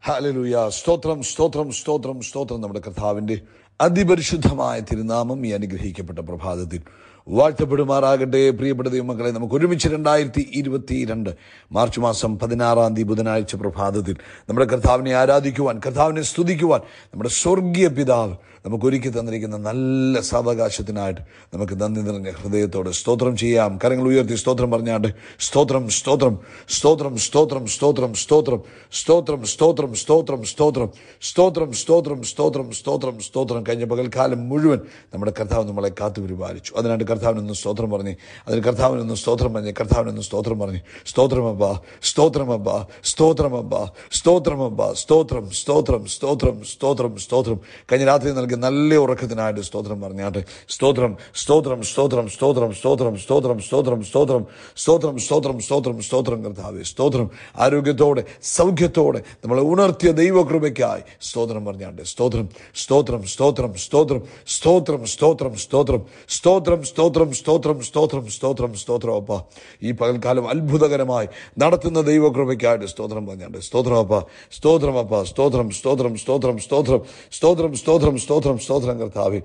hallelujah സ്തോത്രം സ്തോത്രം സ്തോത്രം സ്തോത്രം നമ്മുടെ കർത്താവിന്റെ അതിപരിശുദ്ധമായ തിരുനാമം ഈ അനുഗ്രഹിക്കപ്പെട്ട പ്രഭാതത്തിൽ വാഴ്ത്തപ്പെടുമാറാകട്ടെ പ്രിയപ്പെട്ട ദൈവമക്കളെ നമുക്ക് ഒരുമിച്ച് രണ്ടായിരത്തി ഇരുപത്തി രണ്ട് മാർച്ച് മാസം പതിനാറാം തീയതി ബുധനാഴ്ച പ്രഭാതത്തിൽ നമ്മുടെ കർത്താവിനെ ആരാധിക്കുവാൻ കർത്താവിനെ സ്തുതിക്കുവാൻ നമ്മുടെ സ്വർഗീയ പിതാവ് നമുക്ക് ഒരുക്കി തന്നിരിക്കുന്ന നല്ല സാവകാശത്തിനായിട്ട് നമുക്ക് നന്ദി നിറഞ്ഞ ഹൃദയത്തോടെ സ്തോത്രം ചെയ്യാം കരങ്ങൾ ഉയർത്തി സ്തോത്രം പറഞ്ഞാണ്ട് സ്തോത്രം സ്തോത്രം സ്തോത്രം സ്തോത്രം സ്തോത്രം സ്തോത്രം സ്തോത്രം സ്തോത്രം സ്തോത്രം സ്തോത്രം സ്തോത്രം സ്തോത്രം സ്തോത്രം സ്തോത്രം സ്തോത്രം കഴിഞ്ഞ പകൽക്കാലം മുഴുവൻ നമ്മുടെ കർത്താവ് നമ്മളെ കാത്തു പരിപാലിച്ചു അതിനായിട്ട് കർത്താവിനൊന്ന് സ്തോത്രം പറഞ്ഞ് അതിന് കർത്താവിനൊന്ന് സ്തോത്രം പറഞ്ഞ് കർത്താവിനൊന്ന് സ്തോത്രം പറഞ്ഞ് സ്തോത്രമബ്ബ സ്തോത്രമബ്ബ സ്തോത്രമബ്ബ സ്തോത്രമബ്ബ സ്തോത്രം സ്തോത്രം സ്തോത്രം സ്തോത്രം സ്തോത്രം കഴിഞ്ഞ രാത്രി നൽകിയ നല്ല ഉറക്കത്തിനായിട്ട് സ്തോത്രം പറഞ്ഞാട്ട് സ്തോത്രം സ്തോത്രം സ്തോത്രം സ്തോത്രം സ്തോത്രം സ്തോത്രം സ്തോത്രം സ്തോത്രം സ്തോത്രം സ്തോത്രം സ്തോത്രം സ്തോത്രം കർത്താവെ സ്തോത്രം ആരോഗ്യത്തോടെ സൗഖ്യത്തോടെ നമ്മളെ ഉണർത്തിയ ദൈവകൃപയ്ക്കായി സ്തോത്രം പറഞ്ഞാണ്ട് സ്തോത്രം സ്തോത്രം സ്തോത്രം സ്തോത്രം സ്തോത്രം സ്തോത്രം സ്തോത്രം സ്തോത്രം സ്തോത്രം സ്തോത്രം സ്തോത്രം സ്തോത്രം സ്തോത്രം അപ്പ ഈ പകൽക്കാലം അത്ഭുതകരമായി നടത്തുന്ന ദൈവകൃപയ്ക്കായിട്ട് സ്തോത്രം പറഞ്ഞാണ്ട് സ്തോത്രം അപ്പ സ്തോത്രം അപ്പ സ്തോത്രം സ്തോത്രം സ്തോത്രം സ്തോത്രം സ്തോത്രം സ്തോത്രം സ്തോത്രം സ്തോത്രം കർത്താവെ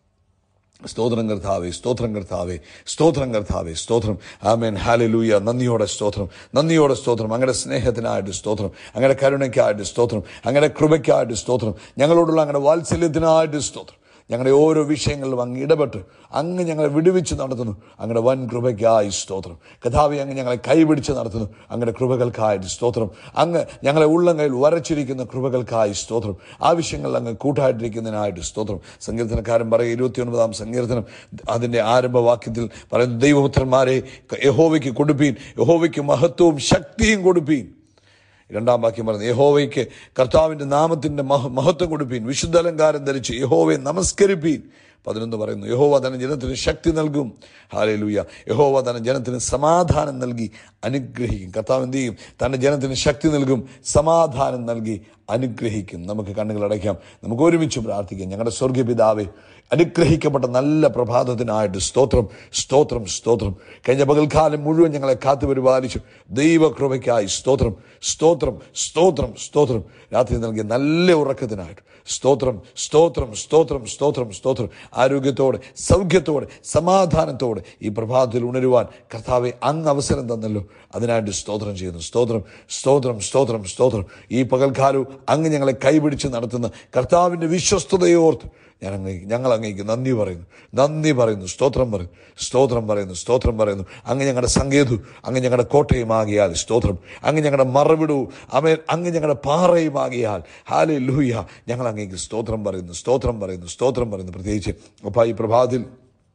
സ്തോത്രം കർത്താവെ സ്തോത്രം കർത്താവെ സ്തോത്രം കർത്താവെ സ്തോത്രം ആമേൻ ഹാലലൂയ നന്ദിയോടെ സ്തോത്രം നന്ദിയോടെ സ്തോത്രം അങ്ങനെ സ്നേഹത്തിനായിട്ട് സ്തോത്രം അങ്ങനെ കരുണയ്ക്കായിട്ട് സ്തോത്രം അങ്ങനെ കൃപയ്ക്കായിട്ട് സ്തോത്രം ഞങ്ങളോടുള്ള അങ്ങനെ വാത്സല്യത്തിനായിട്ട് സ്തോത്രം ഞങ്ങളുടെ ഓരോ വിഷയങ്ങളിലും അങ്ങ് ഇടപെട്ട് അങ്ങ് ഞങ്ങളെ വിടുവിച്ച് നടത്തുന്നു അങ്ങയുടെ വൻ കൃപയ്ക്കായി സ്തോത്രം കഥാവി അങ്ങ് ഞങ്ങളെ കൈപിടിച്ച് നടത്തുന്നു അങ്ങയുടെ കൃപകൾക്കായിട്ട് സ്തോത്രം അങ്ങ് ഞങ്ങളെ ഉള്ളങ്കയിൽ വരച്ചിരിക്കുന്ന കൃപകൾക്കായി സ്തോത്രം ആവശ്യങ്ങൾ അങ്ങ് കൂട്ടായിട്ടിരിക്കുന്നതിനായിട്ട് സ്തോത്രം സങ്കീർത്തനക്കാരൻ പറയും ഇരുപത്തിയൊൻപതാം സങ്കീർത്തനം അതിൻ്റെ ആരംഭവാക്യത്തിൽ പറയുന്നു ദൈവപുത്രന്മാരെ യഹോവയ്ക്ക് കൊടുപ്പീൻ യഹോവയ്ക്ക് മഹത്വവും ശക്തിയും കൊടുപ്പീൻ രണ്ടാം വാക്യം പറയുന്നത് യഹോവയ്ക്ക് കർത്താവിന്റെ നാമത്തിന്റെ മഹ മഹത്വം കൊടുപ്പീൻ വിശുദ്ധാലങ്കാരം ധരിച്ച് യഹോവയെ നമസ്കരിപ്പീൻ പതിനൊന്ന് പറയുന്നു യഹോവ തന്റെ ജനത്തിന് ശക്തി നൽകും ഹാലേ ലൂയ യഹോവ തന്റെ ജനത്തിന് സമാധാനം നൽകി അനുഗ്രഹിക്കും കർത്താവ് എന്ത് ചെയ്യും തന്റെ ജനത്തിന് ശക്തി നൽകും സമാധാനം നൽകി അനുഗ്രഹിക്കും നമുക്ക് കണ്ണുകൾ അടയ്ക്കാം നമുക്ക് ഒരുമിച്ച് പ്രാർത്ഥിക്കാം ഞങ്ങളുടെ സ്വർഗീയ പിതാവേ അനുഗ്രഹിക്കപ്പെട്ട നല്ല പ്രഭാതത്തിനായിട്ട് സ്തോത്രം സ്തോത്രം സ്തോത്രം കഴിഞ്ഞ പകൽക്കാലം മുഴുവൻ ഞങ്ങളെ കാത്തു പരിപാലിച്ചു ദൈവകൃപയ്ക്കായി സ്തോത്രം സ്തോത്രം സ്തോത്രം സ്തോത്രം രാത്രി നൽകിയ നല്ല ഉറക്കത്തിനായിട്ട് സ്തോത്രം സ്തോത്രം സ്തോത്രം സ്തോത്രം സ്തോത്രം ആരോഗ്യത്തോടെ സൗഖ്യത്തോടെ സമാധാനത്തോടെ ഈ പ്രഭാതത്തിൽ ഉണരുവാൻ കർത്താവെ അങ്ങ് അവസരം തന്നല്ലോ അതിനായിട്ട് സ്തോത്രം ചെയ്യുന്നു സ്തോത്രം സ്തോത്രം സ്തോത്രം സ്തോത്രം ഈ പകൽക്കാലവും അങ്ങ് ഞങ്ങളെ കൈപിടിച്ച് നടത്തുന്ന കർത്താവിൻ്റെ വിശ്വസ്തതയോർത്ത് ഞാൻ അങ്ങ് ഞങ്ങൾ അങ്ങേക്ക് നന്ദി പറയുന്നു നന്ദി പറയുന്നു സ്തോത്രം പറയുന്നു സ്തോത്രം പറയുന്നു സ്തോത്രം പറയുന്നു അങ്ങ് ഞങ്ങളുടെ സങ്കേതു അങ്ങ് ഞങ്ങളുടെ കോട്ടയുമാകിയാൽ സ്തോത്രം അങ്ങ് ഞങ്ങളുടെ മറവിടവും അമേ അങ്ങ് ഞങ്ങളുടെ പാറയുമാകിയാൽ ഹാലെ ലൂയ ഞങ്ങൾ അങ്ങേക്ക് സ്തോത്രം പറയുന്നു സ്തോത്രം പറയുന്നു സ്തോത്രം പറയുന്നു പ്രത്യേകിച്ച് അപ്പോൾ ഈ പ്രഭാതത്തിൽ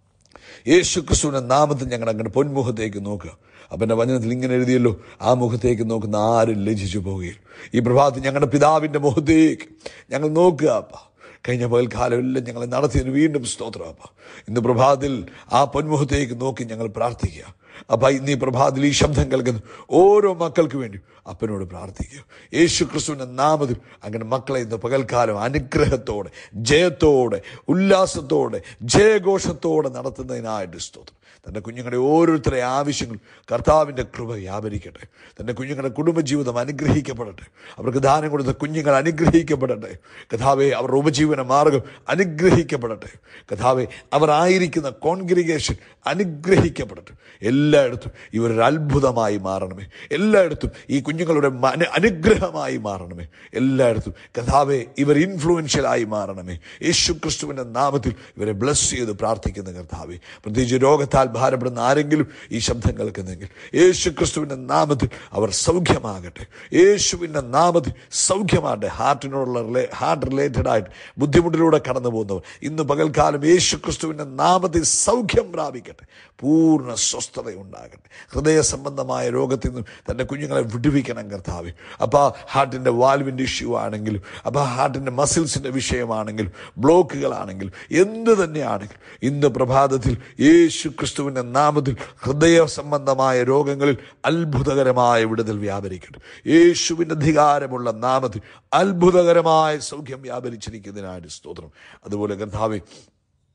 യേശു ക്രിസ്തുവിന്റെ നാമത്തിൽ ഞങ്ങൾ അങ്ങനെ പൊന്മുഖത്തേക്ക് നോക്കുക അപ്പൻ്റെ വചനത്തിൽ ഇങ്ങനെ എഴുതിയല്ലോ ആ മുഖത്തേക്ക് നോക്കുന്ന ആരും ലജിച്ചു പോവുകയും ഈ പ്രഭാതത്തിൽ ഞങ്ങളുടെ പിതാവിൻ്റെ മുഖത്തേക്ക് ഞങ്ങൾ നോക്കുക അപ്പ കഴിഞ്ഞ പകൽക്കാലം എല്ലാം ഞങ്ങളെ നടത്തിയതിന് വീണ്ടും സ്തോത്രം അപ്പ ഇന്ന് പ്രഭാതത്തിൽ ആ പൊന്മുഖത്തേക്ക് നോക്കി ഞങ്ങൾ പ്രാർത്ഥിക്കുക അപ്പ ഇന്ന് ഈ പ്രഭാതത്തിൽ ഈ ശബ്ദം കേൾക്കുന്ന ഓരോ മക്കൾക്ക് വേണ്ടി അപ്പനോട് പ്രാർത്ഥിക്കുക യേശു ക്രിസ്തുവിന്റെ നാമത്തിൽ അങ്ങനെ മക്കളെ ഇന്ന് പകൽക്കാലം അനുഗ്രഹത്തോടെ ജയത്തോടെ ഉല്ലാസത്തോടെ ജയഘോഷത്തോടെ നടത്തുന്നതിനായിട്ട് സ്തോത്രം തൻ്റെ കുഞ്ഞുങ്ങളുടെ ഓരോരുത്തരുടെ ആവശ്യങ്ങൾ കർത്താവിൻ്റെ കൃപ വ്യാപരിക്കട്ടെ തൻ്റെ കുഞ്ഞുങ്ങളുടെ കുടുംബജീവിതം അനുഗ്രഹിക്കപ്പെടട്ടെ അവർക്ക് ദാനം കൊടുത്ത കുഞ്ഞുങ്ങൾ അനുഗ്രഹിക്കപ്പെടട്ടെ കഥാവെ അവരുടെ ഉപജീവന മാർഗം അനുഗ്രഹിക്കപ്പെടട്ടെ കഥാവെ അവർ ആയിരിക്കുന്ന കോൺഗ്രിഗേഷൻ അനുഗ്രഹിക്കപ്പെടട്ടെ എല്ലായിടത്തും ഇവരൊരു അത്ഭുതമായി മാറണമേ എല്ലായിടത്തും ഈ കുഞ്ഞുങ്ങളുടെ മന- അനുഗ്രഹമായി മാറണമേ എല്ലായിടത്തും കഥാവെ ഇവർ ഇൻഫ്ലുവൻഷ്യലായി മാറണമേ യേശു ക്രിസ്തുവിൻ്റെ നാമത്തിൽ ഇവരെ ബ്ലസ് ചെയ്ത് പ്രാർത്ഥിക്കുന്ന കർത്താവെ പ്രത്യേകിച്ച് രോഗത്താൽ ഭാരപ്പെടുന്ന ആരെങ്കിലും ഈ ശബ്ദം കേൾക്കുന്നെങ്കിൽ യേശു ക്രിസ്തുവിൻ്റെ നാമത്തിൽ അവർ സൗഖ്യമാകട്ടെ യേശുവിൻ്റെ നാമത്തിൽ സൗഖ്യമാകട്ടെ ഹാർട്ടിനോടുള്ള റിലേ- ഹാർട്ട് റിലേറ്റഡ് ആയിട്ട് ബുദ്ധിമുട്ടിലൂടെ കടന്നു പോകുന്നവർ ഇന്ന് പകൽക്കാലം യേശു ക്രിസ്തുവിൻ്റെ നാമത്തിൽ സൗഖ്യം പ്രാപിക്കട്ടെ പൂർണ്ണ സ്വസ്ഥത ഉണ്ടാകട്ടെ ഹൃദയ സംബന്ധമായ രോഗത്തിൽ നിന്നും തൻ്റെ കുഞ്ഞുങ്ങളെ വിടുവിക്കണം കർത്താവ് അപ്പോൾ ഹാർട്ടിൻ്റെ വാൽവിൻ്റെ ഇഷ്യൂ ആണെങ്കിലും അപ്പോൾ ഹാർട്ടിൻ്റെ മസിൽസിൻ്റെ വിഷയമാണെങ്കിലും ബ്ലോക്കുകളാണെങ്കിലും എന്ത് തന്നെയാണെങ്കിലും ഇന്ന് പ്രഭാതത്തിൽ യേശു ക്രിസ്തുവിൻ്റെ നാമത്തിൽ ഹൃദയ സംബന്ധമായ രോഗങ്ങളിൽ അത്ഭുതകരമായ വിടുതൽ വ്യാപരിക്കട്ടെ യേശുവിൻ്റെ അധികാരമുള്ള നാമത്തിൽ അത്ഭുതകരമായ സൗഖ്യം വ്യാപരിച്ചിരിക്കുന്നതിനായിട്ട് സ്തോത്രം അതുപോലെ കർത്താവ്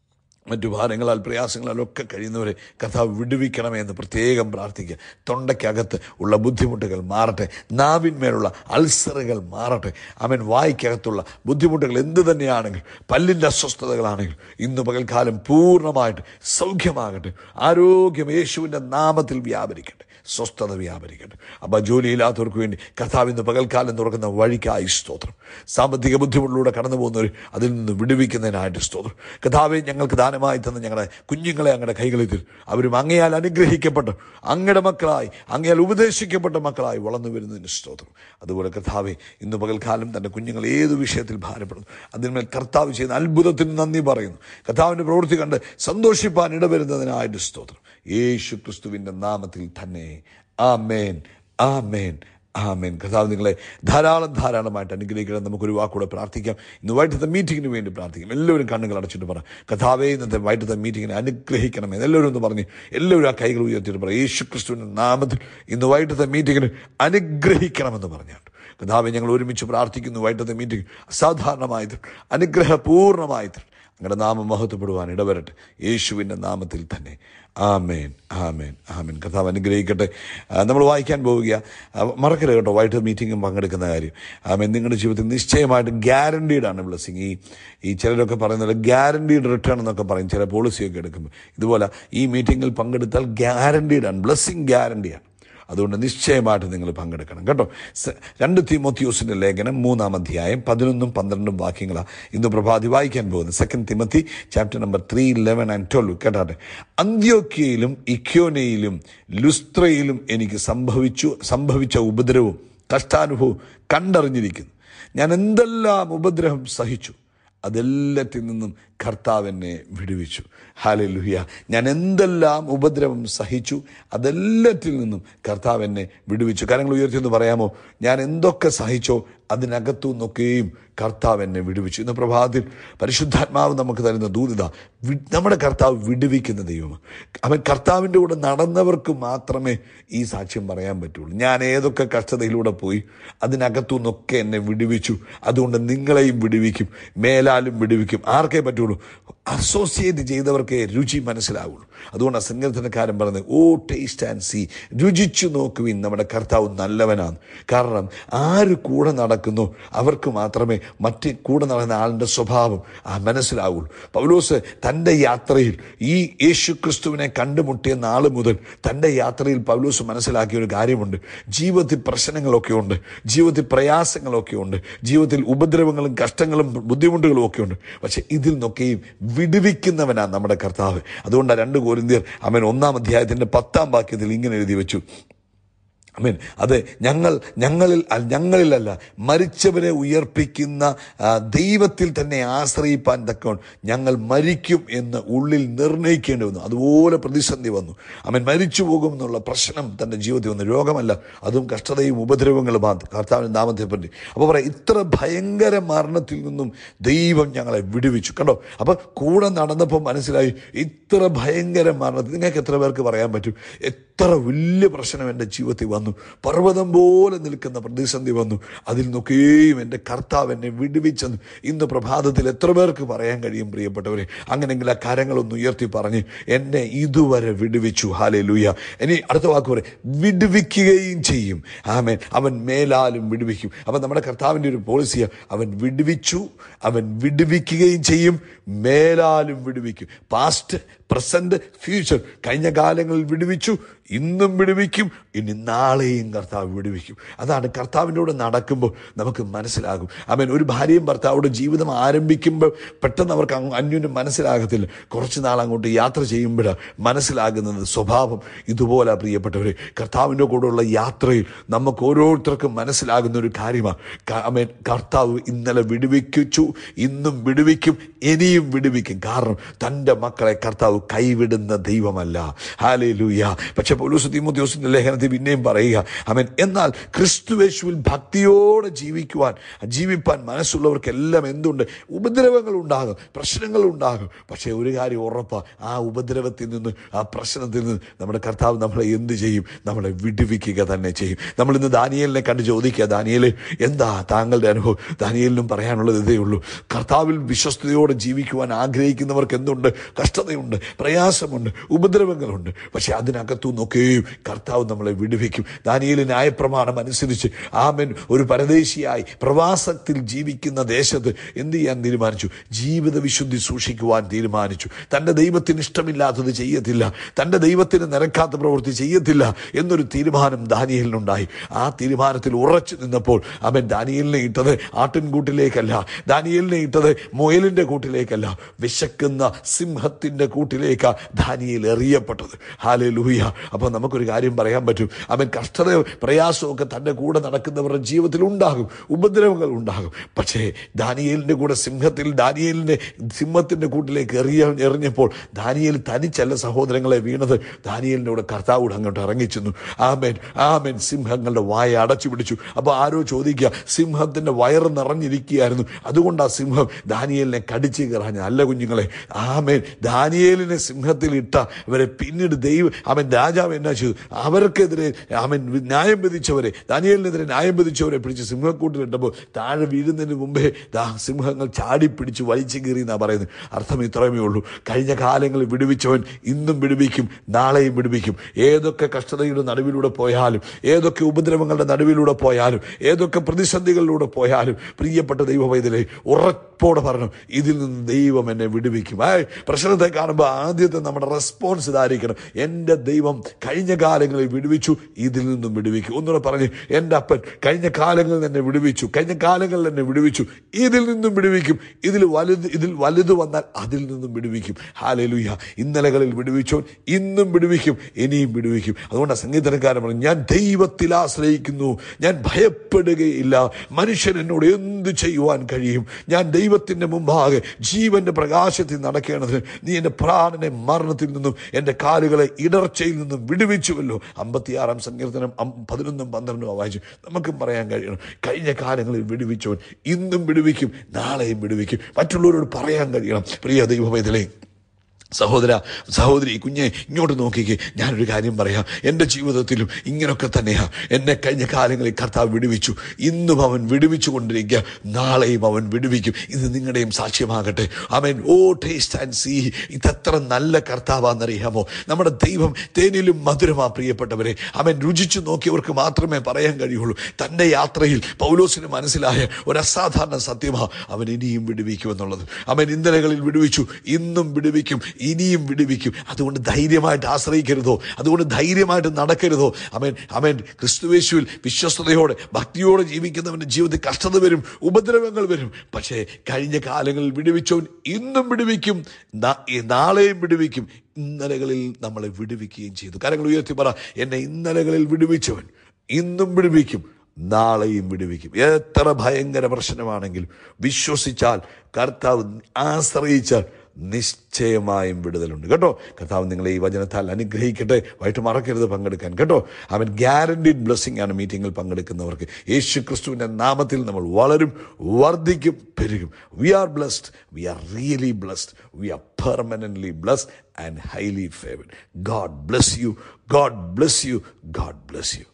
മറ്റു ഭാരങ്ങളാൽ പ്രയാസങ്ങളാലൊക്കെ കഴിയുന്നവരെ കർത്താവ് വിടുവിക്കണമേ എന്ന് പ്രത്യേകം പ്രാർത്ഥിക്കുക തൊണ്ടയ്ക്കകത്ത് ഉള്ള ബുദ്ധിമുട്ടുകൾ മാറട്ടെ നാവിന്മേലുള്ള അൾസറുകൾ മാറട്ടെ അവൻ വായിക്കകത്തുള്ള ബുദ്ധിമുട്ടുകൾ എന്ത് തന്നെയാണെങ്കിൽ പല്ലിൻ്റെ അസ്വസ്ഥതകളാണെങ്കിൽ ഇന്ന് പകൽക്കാലം പൂർണ്ണമായിട്ട് സൗഖ്യമാകട്ടെ ആരോഗ്യം യേശുവിൻ്റെ നാമത്തിൽ വ്യാപരിക്കട്ടെ സ്വസ്ഥത വ്യാപരിക്കട്ടെ അപ്പം ജോലിയില്ലാത്തവർക്ക് വേണ്ടി കർത്താവ് ഇന്ന് പകൽക്കാലം തുറക്കുന്ന വഴിക്കായി സ്തോത്രം സാമ്പത്തിക ബുദ്ധിമുട്ടിലൂടെ കടന്നു പോകുന്നവർ അതിൽ നിന്ന് വിടുവിക്കുന്നതിനായിട്ട് സ്തോത്രം കർത്താവെ ഞങ്ങൾക്ക് ദാനമായി തന്ന ഞങ്ങളുടെ കുഞ്ഞുങ്ങളെ അങ്ങയുടെ കൈകളിൽ തരും അവരും അങ്ങയാൽ അനുഗ്രഹിക്കപ്പെട്ട് അങ്ങയുടെ മക്കളായി അങ്ങയാൽ ഉപദേശിക്കപ്പെട്ട മക്കളായി വളർന്നു വരുന്നതിന് സ്തോത്രം അതുപോലെ കർത്താവെ ഇന്ന് പകൽക്കാലം തൻ്റെ കുഞ്ഞുങ്ങൾ ഏത് വിഷയത്തിൽ ഭാരപ്പെടുന്നു അതിന്മേൽ കർത്താവ് ചെയ്യുന്ന അത്ഭുതത്തിന് നന്ദി പറയുന്നു കർത്താവിൻ്റെ പ്രവൃത്തി കണ്ട് സന്തോഷിപ്പാൻ ഇടവരുന്നതിനായിട്ട് സ്തോത്രം യേശു ക്രിസ്തുവിൻ്റെ നാമത്തിൽ തന്നെ ആമേൻ ആമേൻ ആമേൻ കർത്താവ് നിങ്ങളെ ധാരാളം ധാരാളമായിട്ട് അനുഗ്രഹിക്കണം നമുക്കൊരു വാക്കൂടെ പ്രാർത്ഥിക്കാം ഇന്ന് വൈകിട്ടത്തെ മീറ്റിങ്ങിന് വേണ്ടി പ്രാർത്ഥിക്കാം എല്ലാവരും കണ്ണുകൾ അടച്ചിട്ട് പറ കഥാവേ ഇന്നത്തെ വൈകിട്ടത്തെ മീറ്റിങ്ങിനെ അനുഗ്രഹിക്കണം എല്ലാവരും ഒന്ന് പറഞ്ഞ് എല്ലാവരും ആ കൈകൾ ഉയർത്തിയിട്ട് പറ യേശു ക്രിസ്തുവിൻ്റെ നാമത്തിൽ ഇന്ന് വൈകിട്ടത്തെ മീറ്റിങ്ങിന് അനുഗ്രഹിക്കണമെന്ന് പറഞ്ഞാണ് കഥാവെ ഞങ്ങൾ ഒരുമിച്ച് പ്രാർത്ഥിക്കുന്നു വൈകിട്ടത്തെ മീറ്റിംഗ് അസാധാരണമായത് അനുഗ്രഹപൂർണ്ണമായത് അങ്ങയുടെ നാമം മഹത്വപ്പെടുവാൻ ഇടവരട്ടെ യേശുവിൻ്റെ നാമത്തിൽ തന്നെ ആമേൻ ആമേൻ ആമേൻ കഥാവ് അനുഗ്രഹിക്കട്ടെ ആ, നമ്മൾ വായിക്കാൻ പോവുക ആ, മറക്കരുത് കേട്ടോ വൈകിട്ട് മീറ്റിംഗും പങ്കെടുക്കുന്ന കാര്യം ആമേൻ നിങ്ങളുടെ ജീവിതത്തിൽ നിശ്ചയമായിട്ടും ഗ്യാരണ്ടീഡ് ആണ് ബ്ലെസ്സിങ് ഈ ഈ ചിലരൊക്കെ പറയുന്നത് ഗ്യാരണ്ടീഡ് റിട്ടേൺ എന്നൊക്കെ പറയും ചില പോളിസിയൊക്കെ എടുക്കുമ്പോൾ ഇതുപോലെ ഈ മീറ്റിങ്ങിൽ പങ്കെടുത്താൽ ഗ്യാരണ്ടീഡ് ആണ് ബ്ലെസ്സിങ് ഗ്യാരണ്ടിയാണ് അതുകൊണ്ട് നിശ്ചയമായിട്ട് നിങ്ങൾ പങ്കെടുക്കണം കേട്ടോ സ- രണ്ട് തിമോത്തിയോസിന്റെ ലേഖനം മൂന്നാം അധ്യായം പതിനൊന്നും പന്ത്രണ്ടും വാക്യങ്ങളാണ് ഇന്ന് പ്രഭാതി വായിക്കാൻ പോകുന്നത് second Timothy chapter number three eleven and twelve കേട്ടാട്ടെ അന്ത്യോക്യയിലും ഇക്യോനയിലും ലുസ്ത്രയിലും എനിക്ക് സംഭവിച്ചു സംഭവിച്ച ഉപദ്രവവും കഷ്ടാനുഭവവും കണ്ടറിഞ്ഞിരിക്കുന്നു ഞാൻ എന്തെല്ലാം ഉപദ്രവം സഹിച്ചു അതെല്ലാത്തിൽ നിന്നും കർത്താവ് എന്നെ വിടുവിച്ചു ഹാലലുഹിയ ഞാൻ എന്തെല്ലാം ഉപദ്രവം സഹിച്ചു അതെല്ലാത്തിൽ നിന്നും കർത്താവ് എന്നെ വിടുവിച്ചു കാര്യങ്ങൾ ഉയർത്തിയെന്ന് പറയാമോ ഞാൻ എന്തൊക്കെ സഹിച്ചോ അതിനകത്തു നിന്നൊക്കെയും കർത്താവ് എന്നെ വിടുവിച്ചു ഇന്ന് പ്രഭാതത്തിൽ പരിശുദ്ധാത്മാവ് നമുക്ക് തരുന്ന ദൂതിത വി- നമ്മുടെ കർത്താവ് വിടുവിക്കുന്ന ദൈവമാണ് അവൻ കർത്താവിൻ്റെ കൂടെ നടന്നവർക്ക് മാത്രമേ ഈ സാക്ഷ്യം പറയാൻ പറ്റുള്ളൂ ഞാൻ ഏതൊക്കെ കഷ്ടതയിലൂടെ പോയി അതിനകത്തു നിന്നൊക്കെ എന്നെ വിടുവിച്ചു അതുകൊണ്ട് നിങ്ങളെയും വിടുവിക്കും മേലാലും വിടുവിക്കും ആർക്കേ പറ്റുള്ളൂ അസോസിയേറ്റ് ചെയ്തവർക്കേ രുചി മനസ്സിലാവുള്ളൂ അതുകൊണ്ട് സങ്കീർത്തനക്കാരൻ പറയുന്നത് ഓ ടേസ്റ്റ് ആൻഡ് സീ രുചിച്ചു നോക്കുവിൻ നമ്മുടെ കർത്താവ് നല്ലവനാണ് കാരണം ആര് കൂടെ നടക്കുന്നു അവർക്ക് മാത്രമേ മറ്റ് കൂടെ നടക്കുന്ന ആളിൻ്റെ സ്വഭാവം ആ മനസ്സിലാവുള്ളൂ പൗലോസ് തൻ്റെ യാത്രയിൽ ഈ യേശു ക്രിസ്തുവിനെ കണ്ടുമുട്ടിയ നാൾ മുതൽ തൻ്റെ യാത്രയിൽ പൗലോസ് മനസ്സിലാക്കിയ ഒരു കാര്യമുണ്ട് ജീവിതത്തിൽ പ്രശ്നങ്ങളൊക്കെ ഉണ്ട് ജീവിതത്തിൽ പ്രയാസങ്ങളൊക്കെ ഉണ്ട് ജീവിതത്തിൽ ഉപദ്രവങ്ങളും കഷ്ടങ്ങളും ബുദ്ധിമുട്ടുകളും ഒക്കെ ഉണ്ട് പക്ഷെ ഇതിൽ നിന്നൊക്കെയും വിടുവിക്കുന്നവനാണ് നമ്മുടെ കർത്താവ് അതുകൊണ്ട് രണ്ട് കോരിന്തിയർ അവൻ ഒന്നാം അധ്യായത്തിന്റെ പത്താം വാക്യത്തിൽ ഇങ്ങനെ എഴുതി വെച്ചു അമീൻ അത് ഞങ്ങൾ ഞങ്ങളിൽ അ- ഞങ്ങളിലല്ല മരിച്ചവരെ ഉയർപ്പിക്കുന്ന ആ, ദൈവത്തിൽ തന്നെ ആശ്രയിപ്പാൻ തക്കവണ്ണം ഞങ്ങൾ മരിക്കും എന്ന് ഉള്ളിൽ നിർണയിക്കേണ്ടി വന്നു അതുപോലെ പ്രതിസന്ധി വന്നു അവൻ മരിച്ചു പോകും എന്നുള്ള പ്രശ്നം തൻ്റെ ജീവിതത്തിൽ വന്നു രോഗമല്ല അതും കഷ്ടതയും ഉപദ്രവങ്ങളുമാണ് കർത്താവിൻ്റെ നാമത്തെ പറ്റി അപ്പോൾ പറയാം ഇത്ര ഭയങ്കര മരണത്തിൽ നിന്നും ദൈവം ഞങ്ങളെ വിടുവിച്ചു കണ്ടോ അപ്പോൾ കൂടെ നടന്നപ്പോൾ മനസ്സിലായി ഇത്ര ഭയങ്കര മരണത്തിൽ നിങ്ങൾക്ക് എത്ര പേർക്ക് പറയാൻ പറ്റും എത്ര വലിയ പ്രശ്നം എൻ്റെ ജീവിതത്തിൽ വന്നു പർവ്വതം പോലെ നിൽക്കുന്ന പ്രതിസന്ധി വന്നു അതിൽ നിന്നൊക്കെയും എൻ്റെ കർത്താവ് എന്നെ വിടുവിച്ചെന്ന് ഇന്ന് പ്രഭാതത്തിൽ എത്ര പേർക്ക് പറയാൻ കഴിയും പ്രിയപ്പെട്ടവരെ അങ്ങനെങ്കിൽ ആ കരങ്ങളൊന്ന് ഉയർത്തി പറഞ്ഞ് എന്നെ ഇതുവരെ വിടുവിച്ചു ഹാലേ ലൂയ ഇനി അടുത്ത വാക്ക് പറയും വിടുവിക്കുകയും ചെയ്യും ആമേൻ അവൻ മേലാലും വിടുവിക്കും അവൻ നമ്മുടെ കർത്താവിൻ്റെ ഒരു പോളിസിയാണ് അവൻ വിടുവിച്ചു അവൻ വിടുവിക്കുകയും ചെയ്യും മേലാലും വിടുവിക്കും പാസ്റ്റ് പ്രസന്റ് ഫ്യൂച്ചർ കഴിഞ്ഞ കാലങ്ങളിൽ വിടുവിച്ചു ഇന്നും വിടുവിക്കും ഇനി നാളെയും കർത്താവ് വിടുവിക്കും അതാണ് കർത്താവിൻ്റെ കൂടെ നടക്കുമ്പോൾ നമുക്ക് മനസ്സിലാകും അവൻ ഒരു ഭാര്യയും ഭർത്താവോട് ജീവിതം ആരംഭിക്കുമ്പോൾ പെട്ടെന്ന് അവർക്ക് അങ്ങ് അന്യോന്യം മനസ്സിലാകത്തില്ല കുറച്ച് നാൾ അങ്ങോട്ട് യാത്ര ചെയ്യുമ്പോഴാണ് മനസ്സിലാകുന്നത് സ്വഭാവം ഇതുപോലെ പ്രിയപ്പെട്ടവരെ കർത്താവിൻ്റെ കൂടെയുള്ള യാത്രയിൽ നമുക്ക് ഓരോരുത്തർക്കും മനസ്സിലാകുന്ന ഒരു കാര്യമാണ് ക- അവൻ കർത്താവ് ഇന്നലെ വിടുവിച്ചു ഇന്നും വിടുവിക്കും ഇനിയും വിടുവിക്കും കാരണം തൻ്റെ മക്കളെ കർത്താവ് കൈവിടുന്ന ദൈവമല്ല ഹാലേ ലൂയ പക്ഷെ പൗലൂസ് തീമോത്യോസിന്റെ ലേഖനത്തിൽ പിന്നെയും പറയുക അവൻ എന്നാൽ ക്രിസ്തുവേശുവിൽ ഭക്തിയോടെ ജീവിക്കുവാൻ ജീവിപ്പാൻ മനസ്സുള്ളവർക്കെല്ലാം എന്തുണ്ട് ഉപദ്രവങ്ങൾ ഉണ്ടാകും പ്രശ്നങ്ങൾ ഉണ്ടാകും പക്ഷേ ഒരു കാര്യം ഉറപ്പാ ആ ഉപദ്രവത്തിൽ നിന്ന് ആ പ്രശ്നത്തിൽ നിന്ന് നമ്മുടെ കർത്താവ് നമ്മളെ എന്ത് ചെയ്യും നമ്മളെ വിടുവിക്കുക തന്നെ ചെയ്യും നമ്മൾ ഇന്ന് ദാനിയലിനെ കണ്ട് ചോദിക്കുക ദാനിയല് എന്താ താങ്കളുടെ അനുഭവം ദാനിയലിനും പറയാനുള്ളത് ഇതേ ഉള്ളൂ കർത്താവിൽ വിശ്വസ്തയോടെ ജീവിക്കുവാൻ ആഗ്രഹിക്കുന്നവർക്ക് എന്തുണ്ട് കഷ്ടതയുണ്ട് പ്രയാസമുണ്ട് ഉപദ്രവങ്ങളുണ്ട് പക്ഷെ അതിനകത്തു നിന്നൊക്കെയും കർത്താവ് നമ്മളെ വിടുവിക്കും ദാനിയല് ന്യായപ്രമാണം അനുസരിച്ച് ആമൻ ഒരു പരദേശിയായി പ്രവാസത്തിൽ ജീവിക്കുന്ന ദേശത്ത് എന്ത് ചെയ്യാൻ തീരുമാനിച്ചു ജീവിത വിശുദ്ധി സൂക്ഷിക്കുവാൻ തീരുമാനിച്ചു തൻ്റെ ദൈവത്തിന് ഇഷ്ടമില്ലാത്തത് ചെയ്യത്തില്ല തൻ്റെ ദൈവത്തിന് നിരക്കാത്ത പ്രവൃത്തി ചെയ്യത്തില്ല എന്നൊരു തീരുമാനം ദാനിയലിനുണ്ടായി ആ തീരുമാനത്തിൽ ഉറച്ചു നിന്നപ്പോൾ അവൻ ദാനിയലിനെ ഇട്ടത് ആട്ടിൻകൂട്ടിലേക്കല്ല ദാനിയലിനെ ഇട്ടത് മുയലിന്റെ കൂട്ടിലേക്കല്ല വിശക്കുന്ന സിംഹത്തിന്റെ കൂട്ടിലേക്കാ ദാനിയൽ എറിയപ്പെട്ടത് ഹാലെ ലൂയ അപ്പൊ നമുക്കൊരു കാര്യം പറയാൻ പറ്റും അവൻ കഷ്ടത പ്രയാസമൊക്കെ തൻ്റെ കൂടെ നടക്കുന്നവരുടെ ജീവിതത്തിൽ ഉണ്ടാകും ഉപദ്രവങ്ങൾ ഉണ്ടാകും പക്ഷേ ദാനിയേലിന്റെ കൂടെ സിംഹത്തിൽ ദാനിയേലിന്റെ സിംഹത്തിന്റെ കൂട്ടിലേക്ക് എറിയ എറിഞ്ഞപ്പോൾ ദാനിയേൽ തനിച്ചല്ല സഹോദരങ്ങളെ വീണത് ദാനിയേലിന്റെ കൂടെ കർത്താവോട് അങ്ങോട്ട് ഇറങ്ങിച്ചെന്നു ആമേൻ ആമേൻ സിംഹങ്ങളുടെ വായ അടച്ചു പിടിച്ചു അപ്പൊ ആരോ ചോദിക്കുക സിംഹത്തിന്റെ വയറ് നിറഞ്ഞിരിക്കുകയായിരുന്നു അതുകൊണ്ട് ആ സിംഹം ദാനിയേലിനെ കടിച്ചു കയറാഞ്ഞ അല്ല കുഞ്ഞുങ്ങളെ ആമേൻ ദാനിയേലിനെ സിംഹത്തിൽ ഇട്ട ഇവരെ പിന്നീട് ദൈവം അവൻ രാജാവ് എന്നാ ചെയ്തു അവർക്കെതിരെ അവൻ ന്യായം വിധിച്ചവരെ ദാനിയേലിനെതിരെ ന്യായം വിധിച്ചവരെ പിടിച്ച് സിംഹക്കൂട്ടിലിട്ടപ്പോൾ താഴെ വീഴുന്നതിന് മുമ്പേ ദാ സിംഹങ്ങൾ ചാടി പിടിച്ച് വലിച്ചു കീറി എന്നാ പറയുന്നത് അർത്ഥം ഇത്രയുമേ ഉള്ളൂ കഴിഞ്ഞ കാലങ്ങളിൽ വിടുവിച്ചവൻ ഇന്നും വിടുവിക്കും നാളെയും വിടുവിക്കും ഏതൊക്കെ കഷ്ടതയുടെ നടുവിലൂടെ പോയാലും ഏതൊക്കെ ഉപദ്രവങ്ങളുടെ നടുവിലൂടെ പോയാലും ഏതൊക്കെ പ്രതിസന്ധികളിലൂടെ പോയാലും പ്രിയപ്പെട്ട ദൈവവൈദ്യരെ ഉറപ്പോടെ പറഞ്ഞു ഇതിൽ നിന്ന് ദൈവം എന്നെ വിടുവിക്കും ആ പ്രശ്നത്തെ കാണുമ്പോൾ ആദ്യത്തെ നമ്മുടെ റെസ്പോൺസ് ഇതായിരിക്കണം എൻ്റെ ദൈവം കഴിഞ്ഞ കാലങ്ങളിൽ വിടുവിച്ചു ഇതിൽ നിന്നും വിടുവിക്കും ഒന്നുകൂടെ പറഞ്ഞ് എൻ്റെ അപ്പൻ കഴിഞ്ഞ കാലങ്ങളിൽ എന്നെ വിടുവിച്ചു കഴിഞ്ഞ കാലങ്ങളിൽ എന്നെ വിടുവിച്ചു ഇതിൽ നിന്നും വിടുവിക്കും ഇതിൽ വലുത് ഇതിൽ വലുത് വന്നാൽ അതിൽ നിന്നും വിടുവിക്കും ഹാലലുയ ഇന്നലകളിൽ വിടുവിച്ചോൻ ഇന്നും വിടുവിക്കും ഇനിയും വിടുവിക്കും അതുകൊണ്ട് സംഗീതക്കാരൻ പറഞ്ഞു ഞാൻ ദൈവത്തിൽ ആശ്രയിക്കുന്നു ഞാൻ ഭയപ്പെടുകയില്ല മനുഷ്യൻ എന്നോട് എന്ത് ചെയ്യുവാൻ കഴിയും ഞാൻ ദൈവത്തിന്റെ മുമ്പാകെ ജീവന്റെ പ്രകാശത്തിൽ നടക്കേണ്ടതിന് നീ എൻ്റെ പ്രാണനെ മരണത്തിൽ നിന്നും എൻ്റെ കാലുകളെ ഇടർച്ചയിൽ നിന്നും വിടുവിച്ചുവല്ലോ അമ്പത്തിയാറാം സങ്കീർത്തനം അം- പതിനൊന്നും പന്ത്രണ്ടും വായിച്ചു നമുക്കും പറയാൻ കഴിയണം കഴിഞ്ഞ കാലങ്ങളിൽ വിടുവിച്ചവൻ ഇന്നും വിടുവിക്കും നാളെയും വിടുവിക്കും മറ്റുള്ളവരോട് പറയാൻ കഴിയണം പ്രിയ ദൈവമേതലേ സഹോദര സഹോദരി കുഞ്ഞെ ഇങ്ങോട്ട് നോക്കിക്കേ ഞാനൊരു കാര്യം പറയാം എൻ്റെ ജീവിതത്തിലും ഇങ്ങനൊക്കെ തന്നെയാ എന്നെ കഴിഞ്ഞ കാലങ്ങളിൽ കർത്താവ് വിടുവിച്ചു ഇന്നും അവൻ വിടുവിച്ചു കൊണ്ടിരിക്കുക നാളെയും അവൻ വിടുവിക്കും ഇത് നിങ്ങളുടെയും സാക്ഷ്യമാകട്ടെ അവൻ ഓ ടേസ്റ്റ് ആൻഡ് സീ ഇതെത്ര നല്ല കർത്താവാന്നറിയാമോ നമ്മുടെ ദൈവം തേനിലും മധുരമാ പ്രിയപ്പെട്ടവരെ അവൻ രുചിച്ചു നോക്കിയവർക്ക് മാത്രമേ പറയാൻ കഴിയുള്ളൂ തൻ്റെ യാത്രയിൽ പൗലോസിന് മനസ്സിലായ ഒരു അസാധാരണ സത്യമാ അവൻ ഇനിയും വിടുവിക്കുമെന്നുള്ളത് അവൻ ഇന്നലകളിൽ വിടുവിച്ചു ഇന്നും വിടുവിക്കും ഇനിയും വിടുവിക്കും അതുകൊണ്ട് ധൈര്യമായിട്ട് ആശ്രയിക്കരുതോ അതുകൊണ്ട് ധൈര്യമായിട്ട് നടക്കരുതോ അവൻ അവൻ ക്രിസ്തുവേശുവിൽ വിശ്വസ്തയോടെ ഭക്തിയോടെ ജീവിക്കുന്നവന്റെ ജീവിതത്തിൽ കഷ്ടത വരും ഉപദ്രവങ്ങൾ വരും പക്ഷേ കഴിഞ്ഞ കാലങ്ങളിൽ വിടുവിച്ചവൻ ഇന്നും വിടുവിക്കും നാ- ഈ നാളെയും വിടുവിക്കും ഇന്നലകളിൽ നമ്മളെ വിടുവിക്കുകയും ചെയ്തു കാര്യങ്ങൾ ഉയർത്തി പറ എന്നെ ഇന്നലകളിൽ വിടുവിച്ചവൻ ഇന്നും വിടുവിക്കും നാളെയും വിടുവിക്കും എത്ര ഭയങ്കര പ്രശ്നമാണെങ്കിലും വിശ്വസിച്ചാൽ കർത്താവ് ആശ്രയിച്ചാൽ നിശ്ചയമായും വിടുതലുണ്ട് കേട്ടോ കർത്താവ് നിങ്ങളെ ഈ വചനത്താൽ അനുഗ്രഹിക്കട്ടെ വൈകിട്ട് മറക്കരുത് പങ്കെടുക്കാൻ കേട്ടോ അവൻ ഗ്യാരണ്ടീഡ് ബ്ലെസ്സിംഗ് ആണ് മീറ്റിങ്ങിൽ പങ്കെടുക്കുന്നവർക്ക് യേശു ക്രിസ്തുവിൻ്റെ നാമത്തിൽ നമ്മൾ വളരും വർദ്ധിക്കും പെരുകും we are blessed we are really blessed we are permanently blessed and highly favoured God bless you God bless you God bless U